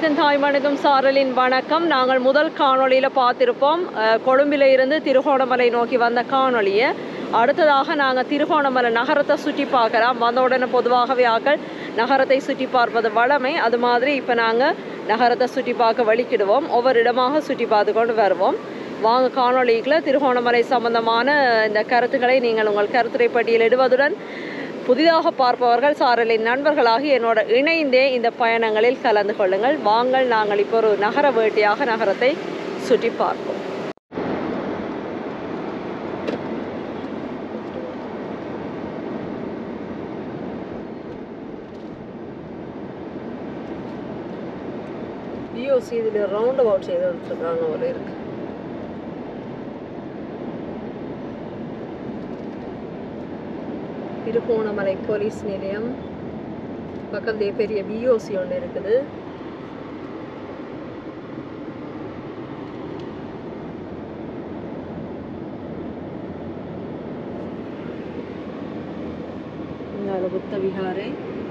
அனைவருக்கும் தாய்மணிக்கும் சாரலின் வணக்கம் நாங்கள் முதல் காணொளியில் பார்த்திருப்போம் அஹ், கொழும்பில இருந்து திருகோணமலை நோக்கி வந்த காணொளியை அடுத்ததாக நாங்கள் திருகோணமலை நகரத்தை சுற்றி பார்க்கலாம் வந்த உடனே பொதுவாகவே ஆக்கள் நகரத்தை சுற்றி பார்ப்பது வளமை அது மாதிரி இப்போ நாங்கள் நகரத்தை சுற்றி பார்க்க வலிக்கிடுவோம் ஒவ்வொரு இடமாக சுற்றி பார்த்து கொண்டு வருவோம் வாங்க காணொளிக்குள்ள திருகோணமலை சம்பந்தமான இந்த கருத்துக்களை நீங்கள் உங்கள் கருத்துரை பட்டியலிடுவதுடன் புதிதாக பார்ப்பவர்கள் சாரலின் நண்பர்களாகி என்னோட இணைந்தே இந்த பயணங்களில் கலந்து கொள்ளுங்கள் வாங்கள் நாங்கள் இப்போ ஒரு நகர வேட்டையாக நகரத்தை சுற்றி பார்ப்போம் பிஓசி இதில் ரவுண்ட் அபவுட் செய்து கொடுத்துருக்காங்க ஒரு இருக்கு திருகோணமலை போலீஸ் நிலையம் பக்கத்துலேயே பெரிய பிஓசி ஒன்று இருக்குது இங்கால புத்த விஹாரை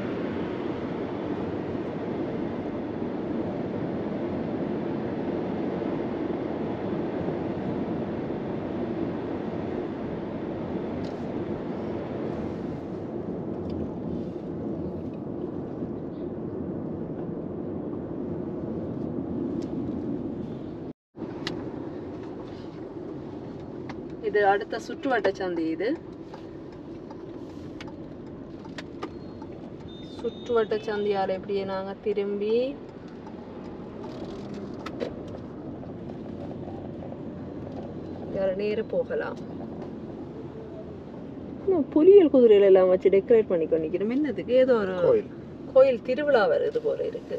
இது அடுத்த சுற்றுவட்ட சந்தை இது சுற்றுவட்ட சந்தையால் எப்படியே நாங்கள் திரும்பி வேற நேர போகலாம் இன்னும் புலியல் குதிரையில எல்லாம் வச்சு டெக்கரேட் பண்ணி கொண்டிக்கிறோம் என்னதுக்கு ஏதோ ஒரு கோயில் கோயில் திருவிழா வருது போல இருக்கு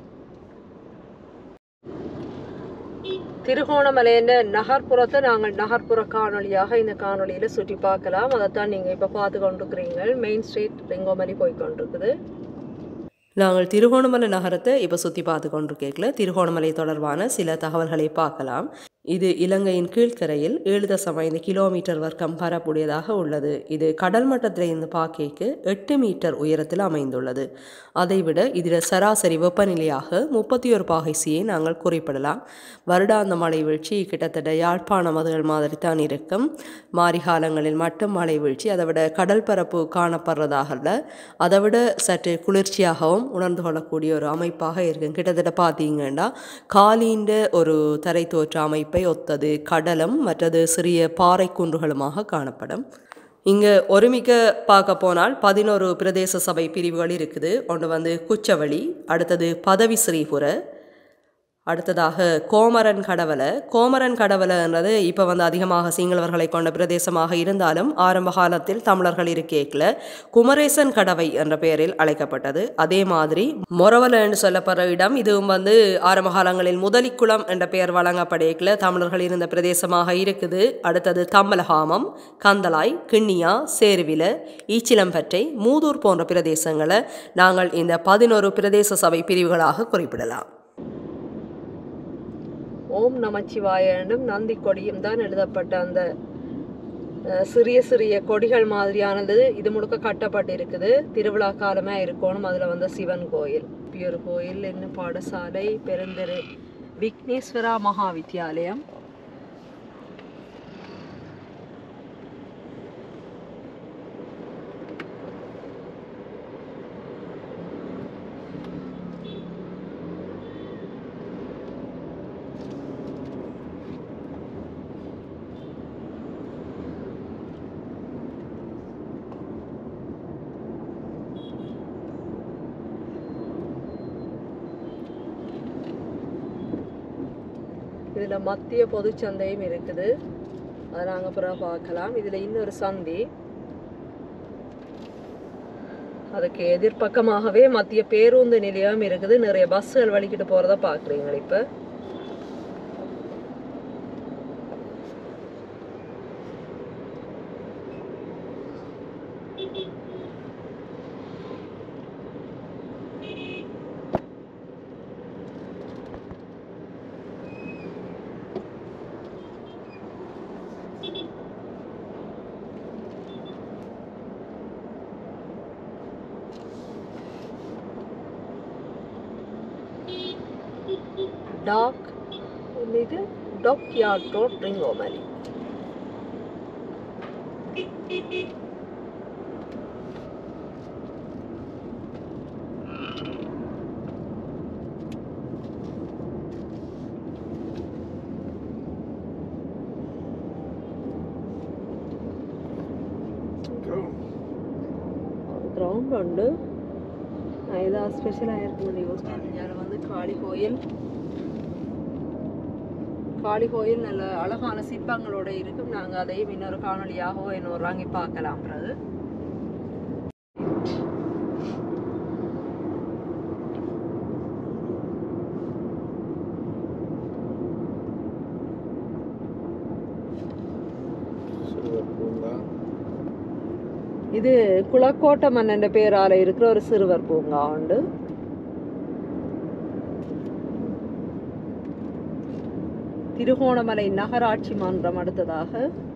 திருகோணமலையின் நகர்ப்புறத்தை நாங்கள் நகர்ப்புற காணொளியாக இந்த காணொளியில சுற்றி பார்க்கலாம் அதைத்தான் நீங்க இப்ப பார்த்து கொண்டிருக்கிறீங்க மெயின் ஸ்ட்ரீட் ரெங்கோமலி போய் கொண்டிருக்குது நாங்கள் திருகோணமலை நகரத்தை இப்போ சுற்றி பார்த்து கொண்டிருக்கேக்கில் திருகோணமலை தொடர்பான சில தகவல்களை பார்க்கலாம் இது இலங்கையின் கீழ்க்கரையில் ஏழு தசம் ஐந்து கிலோமீட்டர் வர்க்கம் பரப்புடையதாக உள்ளது இது கடல் மட்டத்திலிருந்து பார்க்கைக்கு எட்டு மீட்டர் உயரத்தில் அமைந்துள்ளது அதைவிட இதில் சராசரி வெப்பநிலையாக முப்பத்தி ஒரு பாகைசியை நாங்கள் குறிப்பிடலாம் வருடாந்த மழை வீழ்ச்சி கிட்டத்தட்ட யாழ்ப்பாண மதுகள் மாதிரி தான் இருக்கும் மாரிகாலங்களில் மட்டும் மழை வீழ்ச்சி அதை விட கடல் பரப்பு காணப்படுறதாக இல்லை அதை விட சற்று குளிர்ச்சியாகவும் உணர்ந்து கொள்ளக்கூடிய ஒரு அமைப்பாக இருக்கும் கிட்டத்தட்ட பார்த்தீங்கன்னா காலின்ற ஒரு தரை தோற்ற அமைப்பை ஒத்தது கடலும் மற்றது சிறிய பாறை குன்றுகளுமாக காணப்படும் இங்கே ஒருமிக்க பார்க்க போனால் பதினோரு பிரதேச சபை பிரிவுகள் இருக்குது ஒன்று வந்து குச்சவெளி அடுத்தது பதவி ஸ்ரீபுர அடுத்ததாக கோமரன் கடவலை கோமரன் கடவலைன்றது இப்போ வந்து அதிகமாக சிங்களவர்களை கொண்ட பிரதேசமாக இருந்தாலும் ஆரம்ப காலத்தில் தமிழர்கள் இருக்கேக்கில் குமரேசன் கடவை என்ற பெயரில் அழைக்கப்பட்டது அதே மாதிரி மொரவலை என்று சொல்லப்படுற இடம் இதுவும் வந்து ஆரம்ப காலங்களில் முதலிக்குளம் என்ற பெயர் வழங்கப்படேக்கில் தமிழர்கள் இருந்த பிரதேசமாக இருக்குது அடுத்தது தம்பலகாமம் கந்தலாய் கிண்ணியா சேருவில ஈச்சிலம்பற்றை மூதூர் போன்ற பிரதேசங்களை நாங்கள் இந்த பதினோரு பிரதேச சபை பிரிவுகளாக குறிப்பிடலாம் ஓம் நமச்சிவாய என்றும் நந்தி கொடியும் தான் எழுதப்பட்ட அந்த அஹ், சிறிய சிறிய கொடிகள் மாதிரியானது இது முழுக்க கட்டப்பட்டு இருக்குது திருவிழா காலமே இருக்கணும் அதில் வந்து சிவன் கோயில் பியூர் கோயில் இன்னும் பாடசாலை பெருந்தெரு விக்னேஸ்வரா மகா வித்யாலயம் இதில் மத்திய பொதுச்சந்தையும் இருக்குது அதை நாங்கள் அப்புறம் பார்க்கலாம் இதில் இன்னொரு சந்தி அதுக்கு எதிர்ப்பக்கமாகவே மத்திய பேருந்து நிலையம் இருக்குது நிறைய பஸ்ஸுகள் வலிக்கிட்டு போகிறத பார்க்குறீங்க இப்போ டாக் இது dockyard road Trincomalee ground உண்டு நான் ஏதாவது ஸ்பெஷலாக இருக்குன்னு யோசிச்சேன் இதில் வந்து காளி கோயில் காளி கோயில் நல்ல அழகான சிற்பங்களோட இருக்கும் நாங்கள் அதையும் இன்னொரு காணொளியாகவோ இன்னொரு வாங்கி பார்க்கலாம் பிறகு இது குளக்கோட்டை மன்னன் பேரால இருக்கிற ஒரு சிறுவர் பூங்கா உண்டு திருகோணமலை நகராட்சி மன்றம் அடுத்ததாக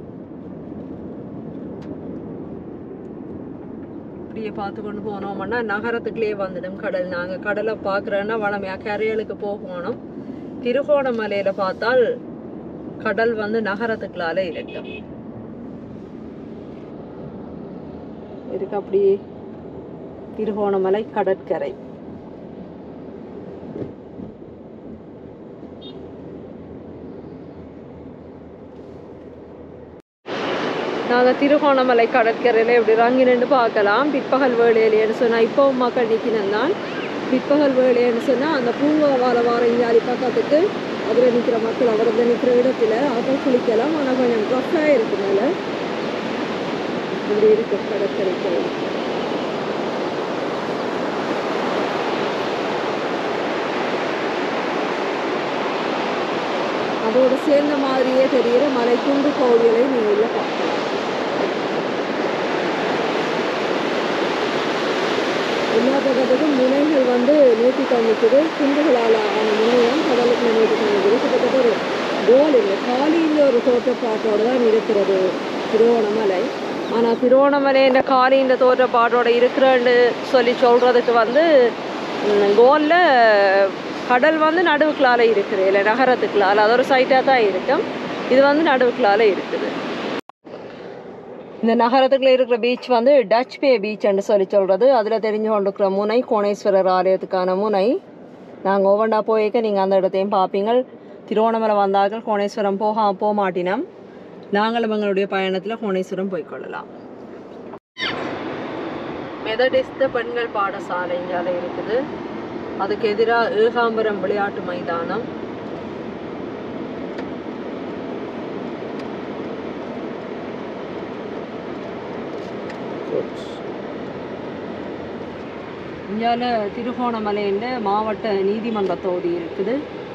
இப்படியே பார்த்து கொண்டு போனோம்னா நகரத்துக்குள்ளேயே வந்துடும் கடல் நாங்கள் கடலை பார்க்குறோன்னா வளமையா கரையலுக்கு போகணும் திருகோணமலையில பார்த்தால் கடல் வந்து நகரத்துக்குள்ளால இருக்கும் இருக்கு அப்படியே திருகோணமலை கடற்கரை நாங்கள் திருகோணமலை கடற்கரையில் இப்படி இறங்கி நின்று பார்க்கலாம் பிற்பகல் வேலையிலேன்னு சொன்னால் இப்போவும் மக்கள் நிற்கணும் தான் பிற்பகல் வேலைன்னு சொன்னால் அந்த பூங்காவால் வார இங்காலி பக்கத்துக்கு அதில் நிற்கிற மக்கள் அவரது நிற்கிற இடத்துல அப்போ குளிக்கலாம் ஆனால் கொஞ்சம் ட்ரஃபாக இருக்கு மேலே இப்படி இருக்கு கடற்கரை கோயில் அதோடு சேர்ந்த மாதிரியே தெரிகிற மலைக்குண்டு கோவிலை நீங்கள் பார்க்கலாம் எல்லா பக்கத்துக்கும் முனைகள் வந்து நீட்டி காமிக்குது குண்டுகளால் ஆன முனையம் கடலுக்கு நீட்டி காமிக்குது கிட்டத்தட்ட ஒரு கோல் இல்லை காலியில் ஒரு தோற்றப்பாட்டோடு தான் இருக்கிறது திருவோணமலை ஆனால் திருவோணமலைன்ற காலின்ற தோற்றப்பாட்டோட இருக்கிறேன்னு சொல்லி சொல்கிறதுக்கு வந்து கோலில் கடல் வந்து நடுவுக்குள்ளால இருக்குது இல்லை நகரத்துக்குள்ளால அது ஒரு சைட்டாக தான் இருக்கும் இது வந்து நடுவுக்குள்ளால இருக்குது இந்த நகரத்துக்குள்ள இருக்கிற பீச் வந்து டச் பே பீச்னு சொல்லி சொல்கிறது அதில் தெரிஞ்சு கொண்டிருக்கிற முனை கோணேஸ்வரர் ஆலயத்துக்கான முனை நாங்கள் ஒவ்வொன்றா போயிருக்க நீங்கள் அந்த இடத்தையும் பார்ப்பீங்க திருவோணமலை வந்தார்கள் கோணேஸ்வரம் போக போக மாட்டினோம் நாங்களும் எங்களுடைய பயணத்தில் கோணேஸ்வரம் போய்க்கொள்ளலாம் மெதடிஸ்த பெண்கள் பாடசாலை இங்கே இருக்குது அதுக்கு எதிராக ஏகாம்பரம் விளையாட்டு மைதானம் இந்தியாவில் திருகோணமலையில் மாவட்ட நீதிமன்ற தொகுதி இருக்குது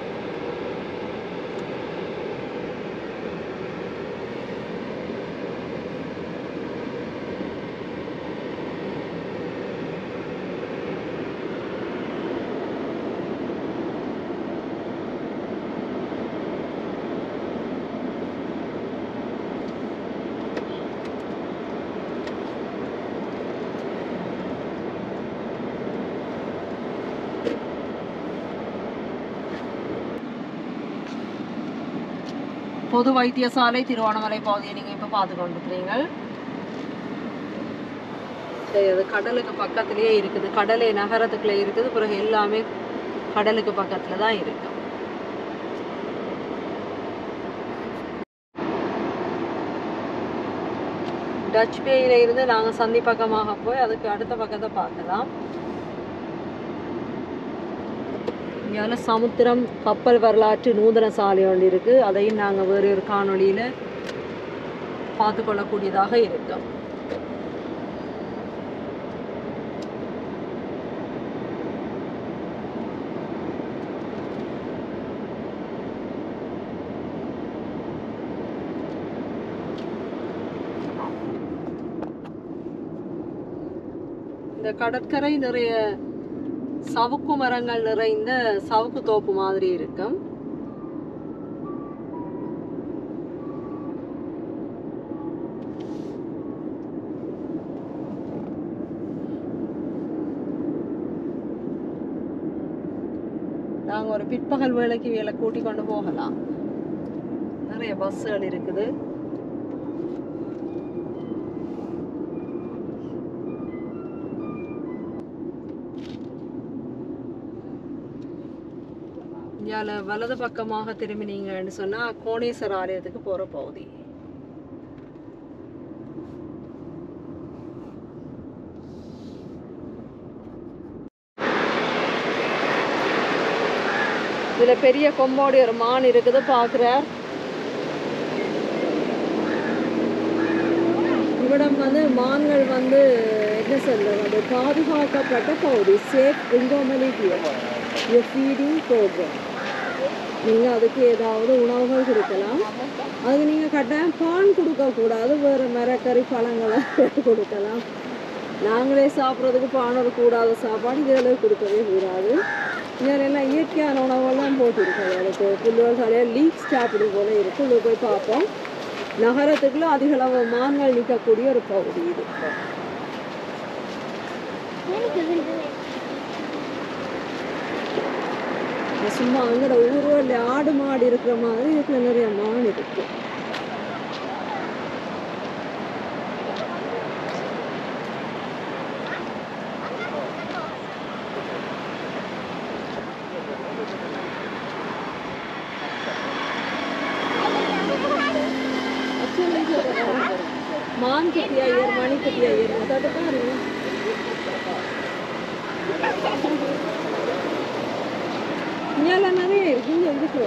பொது வைத்தியசாலை திருவோணமலை பகுதியை நீங்கள் இப்போ பார்த்து கொண்டிருக்கிறீங்க சரி அது கடலுக்கு பக்கத்துலேயே இருக்குது கடலே நகரத்துக்குள்ளே இருக்குது பிறகு எல்லாமே கடலுக்கு பக்கத்தில் தான் இருக்கு டச் பேயில இருந்து நாங்கள் சந்தி பக்கமாக போய் அதுக்கு அடுத்த பக்கத்தை பார்க்கலாம் இங்கால சமுத்திரம் கப்பல் வரலாற்று நூதன சாலை ஒன்று இருக்குது அதையும் நாங்கள் வேறு ஒரு காணொளியில் பார்த்து கொள்ளக்கூடியதாக இருக்கும் இந்த கடற்கரை நிறைய சவுக்கு மரங்கள் நிறைந்த சவுக்கு தோப்பு மாதிரி இருக்கும் நாங்கள் நாங்கள் ஒரு பிற்பகல் வேலைக்கு வேலை கூட்டி கொண்டு போகலாம் நிறைய பஸ்ஸுகள் இருக்குது இந்தியாவில் வலது பக்கமாக திரும்பினீங்கன்னு சொன்னால் கோணேஸ்வர ஆலயத்துக்கு போகிற பகுதி இதில் பெரிய கொம்போடி ஒரு மான் இருக்குது பார்க்குறார் இவ்விடம் வந்து மான்கள் வந்து என்ன சொல்றது பாதுகாக்கப்பட்ட பகுதி சேஃப் இங்கோமலிட்டி ஃபீடிங் ப்ரோக்ராம் நீங்கள் அதுக்கு ஏதாவது உணவுகள் கொடுக்கலாம் அதுக்கு நீங்கள் கட்டாயம் பான் கொடுக்கக்கூடாது வேறு மரக்கறி பழங்களை கொடுக்கலாம் நாங்களே சாப்பிட்றதுக்கு பான் ஒரு கூடாத சாப்பாடு இதில் கொடுக்கவே கூடாது இதில் எல்லாம் இயற்கையான உணவெல்லாம் போட்டுருக்கோம் அதுக்கு புல்லுவல் தலையாக லீக்ஸ் சாப்பிடு போல இருக்கு உள்ள போய் பார்ப்போம் நகரத்துக்குள்ள அதிக அளவு மான்கள் நிற்கக்கூடிய ஒரு பகுதி இது இது சும்மா அங்கட ஊரில் ஆடு மாடு இருக்கிற மாதிரி இதுக்குள்ள நிறைய மான் இருக்கு மான் குட்டி ஐயர் மணி குட்டி ஐயர் அதை பாருங்க இங்கெல்லாம் நிறைய இருக்கு இங்க இருக்கு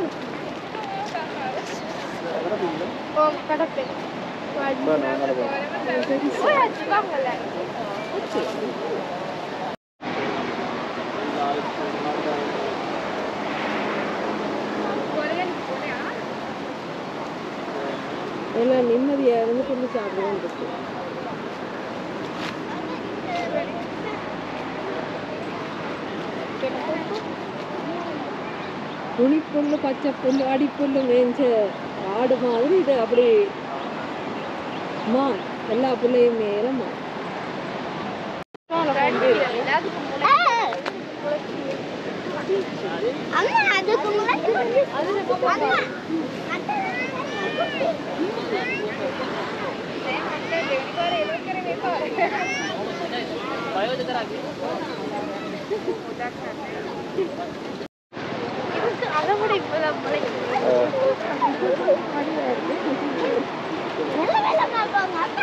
எல்லாம் நிம்மதியா இருந்து கொண்டு சாப்பிடுவோம் இருக்கு துணிப்புல்லு பச்சை புல்லு அடிப்புல்லு மேய்ஞ்ச ஆடு மாதிரி இது அப்படி மான் எல்லா புள்ளையும் மேல மான் அம்மா அதுக்கு முன்னாடி அம்மா அதை விட இப்பதான் நல்ல வேலை பார்ப்பாங்க அம்மா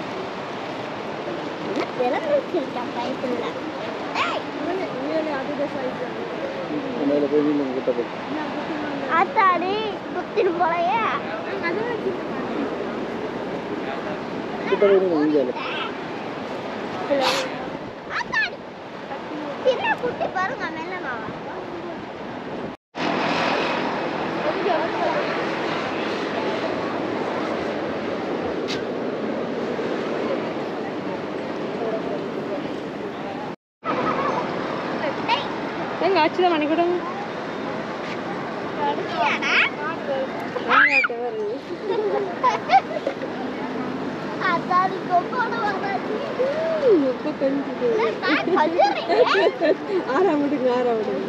விளம்பரம் வச்சிருக்கான் பயத்துல ஆத்தாடி குத்திட்டு போலையே ஆத்தாடி சின்ன குட்டி பாருங்க மெல்ல மாவா எங்க ஆச்சு தான் மணி கூட அத்தாடி கொம்போட வந்தாச்சு எப்போ கொஞ்சம் நான் சொல்லுறேன் ஆறாம் விடுங்க ஆறாம் விடுங்க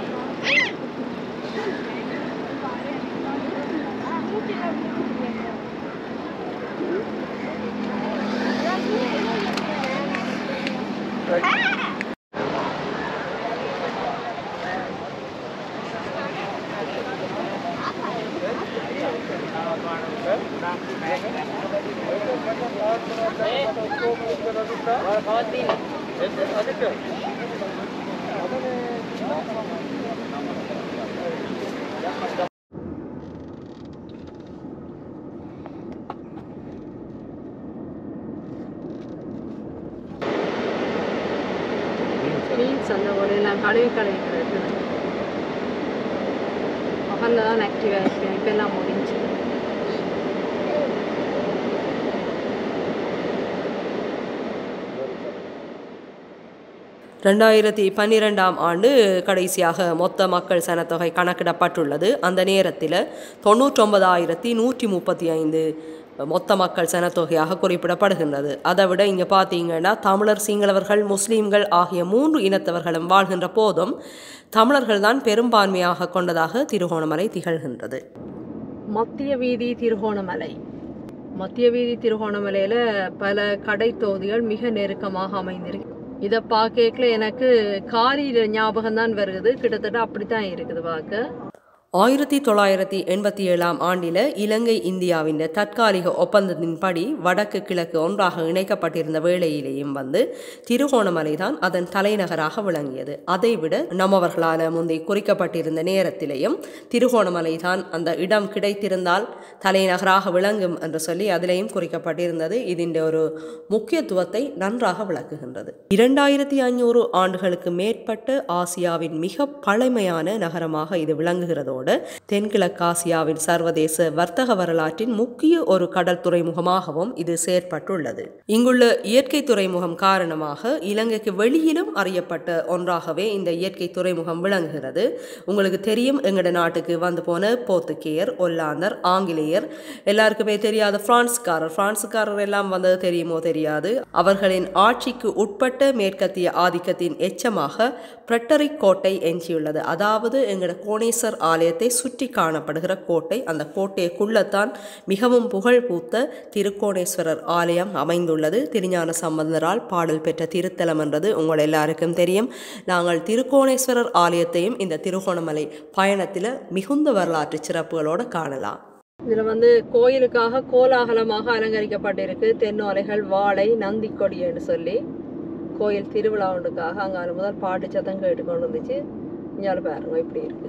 மீன்ஸ் அந்த ஒரு எல்லாம் கழுவி கழுவிக்கிறது பகலில் தான் ஆக்டிவாக இருக்கேன் இப்போ எல்லாம் முடிஞ்சு ரெண்டாயிரத்தி பன்னிரெண்டாம் ஆண்டு கடைசியாக மொத்த மக்கள் சனத்தொகை கணக்கிடப்பட்டுள்ளது அந்த நேரத்தில் தொண்ணூற்றொன்பதாயிரத்தி நூற்றி முப்பத்தி ஐந்து மொத்த மக்கள் சனத்தொகையாக குறிப்பிடப்படுகின்றது அதை விட இங்கே பார்த்தீங்கன்னா தமிழர் சிங்களவர்கள் முஸ்லீம்கள் ஆகிய மூன்று இனத்தவர்களும் வாழ்கின்ற போதும் தமிழர்கள் தான் பெரும்பான்மையாக கொண்டதாக திருகோணமலை திகழ்கின்றது மத்திய வீதி திருகோணமலை மத்திய வீதி திருகோணமலையில் பல கடை தொகுதிகள் மிக நெருக்கமாக அமைந்திருக்கு இதை பார்க்கல எனக்கு காரி ஞாபகம் தான் வருது கிட்டத்தட்ட அப்படித்தான் இருக்குது பார்க்க ஆயிரத்தி தொள்ளாயிரத்தி எண்பத்தி ஏழாம் ஆண்டில் இலங்கை இந்தியாவின் தற்காலிக ஒப்பந்தத்தின்படி வடக்கு கிழக்கு ஒன்றாக இணைக்கப்பட்டிருந்த வேளையிலேயும் வந்து திருகோணமலை தான் அதன் தலைநகராக விளங்கியது அதைவிட நம்மவர்களால் முந்தை குறிக்கப்பட்டிருந்த நேரத்திலேயும் திருகோணமலை தான் அந்த இடம் கிடைத்திருந்தால் தலைநகராக விளங்கும் என்று சொல்லி அதிலேயும் குறிக்கப்பட்டிருந்தது இதன் ஒரு முக்கியத்துவத்தை நன்றாக விளக்குகின்றது இரண்டாயிரத்தி ஐநூறு ஆண்டுகளுக்கு மேற்பட்ட ஆசியாவின் மிக பழமையான நகரமாக இது விளங்குகிறதோடு தென்கிழக்காசியாவின் சர்வதேச வர்த்தக வரலாற்றின் முக்கிய ஒரு கடல் துறைமுகமாகவும் இது செயற்பட்டுள்ளது இங்குள்ள இயற்கை துறைமுகம் காரணமாக இலங்கைக்கு வெளியிலும் அறியப்பட்ட ஒன்றாகவே இந்த இயற்கை துறைமுகம் விளங்குகிறது உங்களுக்கு தெரியும் எங்கட நாட்டுக்கு வந்து போன போர்த்துகேயர் ஒல்லாந்தர் ஆங்கிலேயர் எல்லாருக்குமே தெரியாத பிரான்ஸ்காரர் பிரான்ஸ்காரர் எல்லாம் வந்தது தெரியுமோ தெரியாது அவர்களின் ஆட்சிக்கு உட்பட்ட மேற்கத்திய ஆதிக்கத்தின் எச்சமாக பிரட்டரிக் கோட்டை எஞ்சியுள்ளது அதாவது எங்கட கோணேஸ்வர் ஆலயத்தை சுற்றி காணப்படுகிற கோட்டை அந்த கோட்டைக்குள்ளத்தான் மிகவும் புகழ் பூத்த திருக்கோணேஸ்வரர் ஆலயம் அமைந்துள்ளது திருஞான சம்பந்தரால் பாடல் பெற்ற திருத்தலம் என்றது உங்கள் எல்லாருக்கும் தெரியும் நாங்கள் திருக்கோணேஸ்வரர் ஆலயத்தையும் இந்த திருகோணமலை பயணத்தில் மிகுந்த வரலாற்று சிறப்புகளோடு காணலாம் இதில் வந்து கோயிலுக்காக கோலாகலமாக அலங்கரிக்கப்பட்டிருக்கு தென்னோலைகள் வாழை நந்தி கொடின்னு சொல்லி கோயில் திருவிழா ஒன்றுக்காக அங்கால முதல் பாட்டு சத்தம் கேட்டு கொண்டு வந்துச்சு இங்கே பாருங்க இப்படி இருக்கு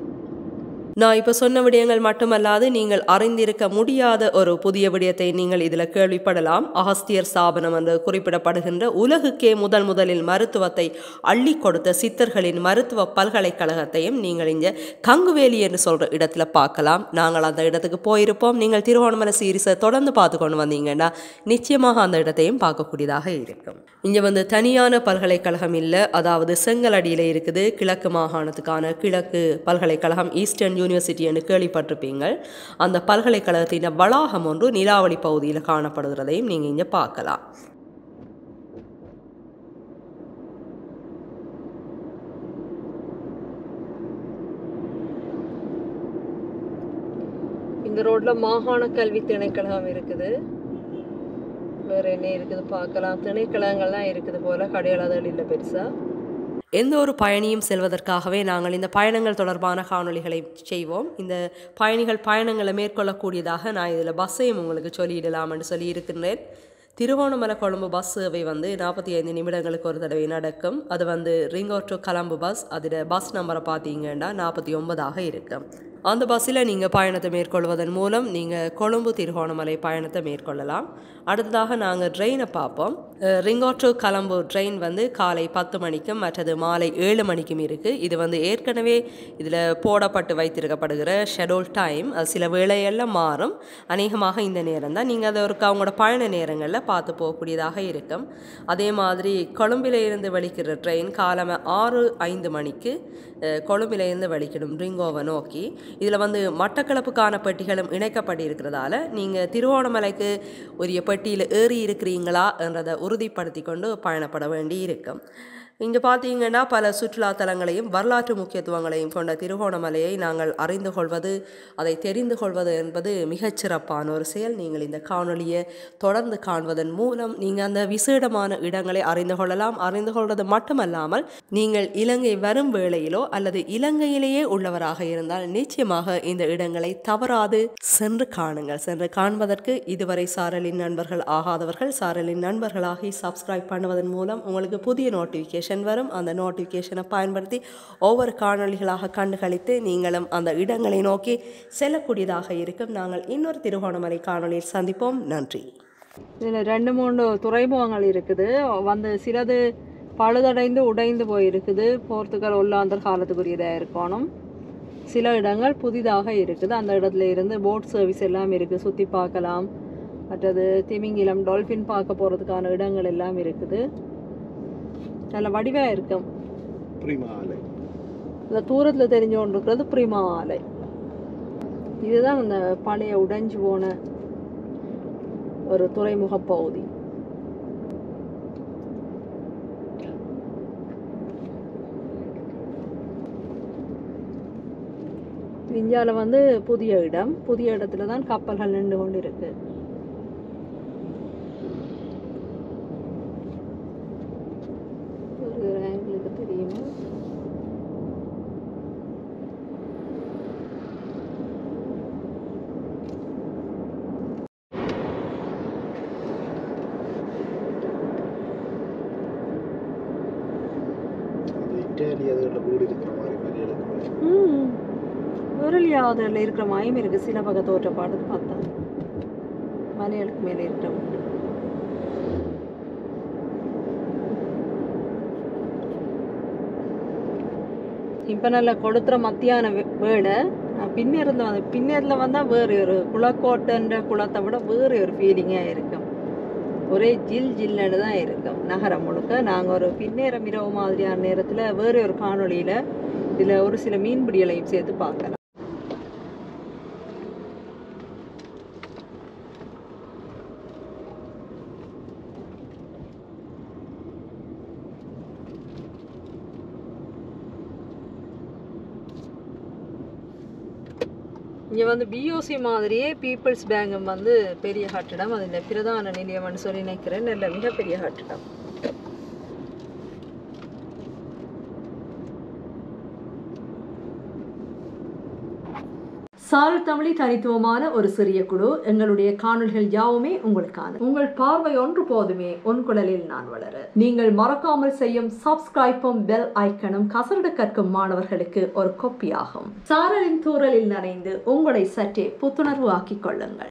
நான் இப்போ சொன்ன விடயங்கள் மட்டுமல்லாது நீங்கள் அறிந்திருக்க முடியாத ஒரு புதிய விடயத்தை நீங்கள் இதில் கேள்விப்படலாம் அகஸ்தியர் ஸ்தாபனம் என்று குறிப்பிடப்படுகின்ற உலகுக்கே முதல் முதலில் மருத்துவத்தை அள்ளி கொடுத்த சித்தர்களின் மருத்துவ பல்கலைக்கழகத்தையும் நீங்கள் இங்கே கங்குவேலி என்று சொல்கிற இடத்துல பார்க்கலாம் நாங்கள் அந்த இடத்துக்கு போயிருப்போம் நீங்கள் திருவோணமலை சீரிஸை தொடர்ந்து பார்த்து கொண்டு வந்தீங்கன்னா நிச்சயமாக அந்த இடத்தையும் பார்க்கக்கூடியதாக இருக்கும் இங்கே வந்து தனியான பல்கலைக்கழகம் இல்லை அதாவது செங்கலடியில் இருக்குது கிழக்கு மாகாணத்துக்கான கிழக்கு பல்கலைக்கழகம் ஈஸ்டர்ன் யூனிவர்சிட்டி என்று கேள்விப்பட்டிருப்பீங்க அந்த பல்கலைக்கழகத்தின் வளாகம் ஒன்று நிலாவளி பகுதியில் காணப்படுகிறதையும் நீங்கள் இங்கே பார்க்கலாம் இந்த ரோட்ல மாகாண கல்வி திணைக்களம் இருக்குது வேற என்ன இருக்குது பார்க்கலாம் திணைக்களங்கள்லாம் இருக்குது போல கடையாளர்கள் இல்லை பெருசா எந்த ஒரு பயணியும் செல்வதற்காகவே நாங்கள் இந்த பயணங்கள் தொடர்பான காணொளிகளை செய்வோம் இந்த பயணிகள் பயணங்களை மேற்கொள்ளக்கூடியதாக நான் இதில் பஸ்ஸையும் உங்களுக்கு சொல்லிடலாம்னு சொல்லி இருக்கின்றேன் திருவோணமலை கொழும்பு பஸ் சேவை வந்து நாற்பத்தி ஐந்து நிமிடங்களுக்கு ஒரு தடவை நடக்கும் அது வந்து ரிங்கோ டு கலம்பு பஸ் அதில் பஸ் நம்பரை பார்த்தீங்கன்னா நாற்பத்தி ஒன்பதாக இருக்கும் அந்த பஸ்ஸில் நீங்கள் பயணத்தை மேற்கொள்வதன் மூலம் நீங்கள் கொழும்பு திருகோணமலை பயணத்தை மேற்கொள்ளலாம் அடுத்ததாக நாங்கள் ட்ரெயினை பார்ப்போம் ரிங்கோ டு கலம்பு ட்ரெயின் வந்து காலை பத்து மணிக்கும் மற்றது மாலை ஏழு மணிக்கும் இருக்குது இது வந்து ஏற்கனவே இதில் போடப்பட்டு வைத்திருக்கப்படுகிற ஷெடியூல் டைம் அது சில வேளையெல்லாம் மாறும் அநேகமாக இந்த நேரம் தான் நீங்கள் அதை ஒரு அவங்களோட பயண நேரங்களில் பார்த்து போகக்கூடியதாக இருக்கும் அதே மாதிரி கொழும்பில் இருந்து வெளிக்கிற ட்ரெயின் காலமே ஆறு ஐந்து மணிக்கு அஹ், கொழும்பில இருந்து வெளிக்கிடும் ரிங்கோவை நோக்கி இதில் வந்து மட்டக்களப்புக்கான பெட்டிகளும் இணைக்கப்பட்டிருக்கிறதால நீங்கள் திருவோணமலைக்கு உரிய பெட்டியில் ஏறி இருக்கிறீங்களா என்றதை உறுதிப்படுத்தி கொண்டு பயணப்பட வேண்டி இருக்கும் இங்கே பார்த்தீங்கன்னா பல சுற்றுலா தலங்களையும் வரலாற்று முக்கியத்துவங்களையும் கொண்ட திருகோணமலையை நாங்கள் அறிந்து கொள்வது அதை தெரிந்து கொள்வது என்பது மிகச் சிறப்பான ஒரு செயல் நீங்கள் இந்த காணொளியை தொடர்ந்து காண்பதன் மூலம் நீங்கள் அந்த விசேடமான இடங்களை அறிந்து கொள்ளலாம் அறிந்து கொள்வது மட்டுமல்லாமல் நீங்கள் இலங்கை வரும் வேளையிலோ அல்லது இலங்கையிலேயே உள்ளவராக இருந்தால் நிச்சயமாக இந்த இடங்களை தவறாது சென்று காணுங்கள் சென்று காண்பதற்கு இதுவரை சாரலின் நண்பர்கள் ஆகாதவர்கள் சாரலின் நண்பர்களாகி சப்ஸ்கிரைப் பண்ணுவதன் மூலம் உங்களுக்கு புதிய நோட்டிஃபிகேஷன் வரும் அந்த நோட்டிஃபிகேஷனை பயன்படுத்தி ஒவ்வொரு காணொளிகளாக கண்டுகளித்து நீங்களும் அந்த இடங்களை நோக்கி செல்லக்கூடியதாக இருக்கும் நாங்கள் இன்னொரு திருகோணமலை காணொளியில் சந்திப்போம் நன்றி இதில் ரெண்டு மூணு துறைமுகங்கள் இருக்குது வந்து சிலது பழுதடைந்து உடைந்து போயிருக்குது போர்த்துகல் ஒல்லாந்தர் காலத்துக்குரியதாக இருக்கணும் சில இடங்கள் புதிதாக இருக்குது அந்த இடத்துல இருந்து போட் சர்வீஸ் எல்லாம் இருக்குது சுற்றி பார்க்கலாம் மற்றது திமிங்கிலம் டால்ஃபின் பார்க்க போகிறதுக்கான இடங்கள் எல்லாம் இருக்குது நல்ல வடிவாக இருக்கும் prima ஆலை இந்த தூரத்தில் தெரிஞ்சு கொண்டு இருக்கிறது பிரிமா ஆலை இதுதான் அந்த பழைய உடைஞ்சு போன ஒரு துறைமுக பகுதி இந்தியாவில் வந்து புதிய இடம் புதிய இடத்துல தான் கப்பல்கள் நின்று கொண்டு இருக்கு ஒரு ஆங்கிளுக்கு தெரியுமா அது இட்டாலி அதுகளில் வீடு இருக்கிற மாதிரி மாதிரி எடுக்கும் ம் விரலியாவதில் இருக்கிற மாயம் இருக்கு சில பக்க தோற்றப்பாடு பார்த்தா மலையாளுக்கு மேலே இருக்கிற வீடு. இப்போ நல்ல கொடுத்துற மத்தியான வே- வேளை நான் பின்னேரில் வந்து பின்னேரில் வந்தால் வேறு ஒரு குளக்கோட்டைன்ற குளத்தை விட வேறு ஒரு ஃபீலிங்காக இருக்கும் ஒரே ஜில் ஜில்லுன்னு தான் இருக்கும் நகரம் முழுக்க நாங்கள் ஒரு பின்னேரம் இரவு மாதிரியான நேரத்தில் வேறு ஒரு காணொளியில் இதில் ஒரு சில மீன்பிடிகளையும் சேர்த்து பார்க்கலாம் இங்கே வந்து பிஓசி மாதிரியே பீப்புள்ஸ் பேங்கும் வந்து பெரிய கட்டிடம் அது இந்த பிரதான நிலையம்னு சொல்லி நினைக்கிறேன் நல்ல மிகப்பெரிய கட்டிடம் சால் தமிழி தனித்துவமான ஒரு சிறிய குழு எங்களுடைய காணொளிகள் யாவுமே உங்களுக்கான உங்கள் பார்வை ஒன்று போதுமே உன் குழலில் நான் வளர நீங்கள் மறக்காமல் செய்யும் சப்ஸ்கிரைப்பும் பெல் ஐக்கனும் கசரடு கற்கும் மாணவர்களுக்கு ஒரு கொப்பியாகும் சாரலின் தூரலில் நனைந்து உங்களை சற்றே புத்துணர்வு ஆக்கிக் கொள்ளுங்கள்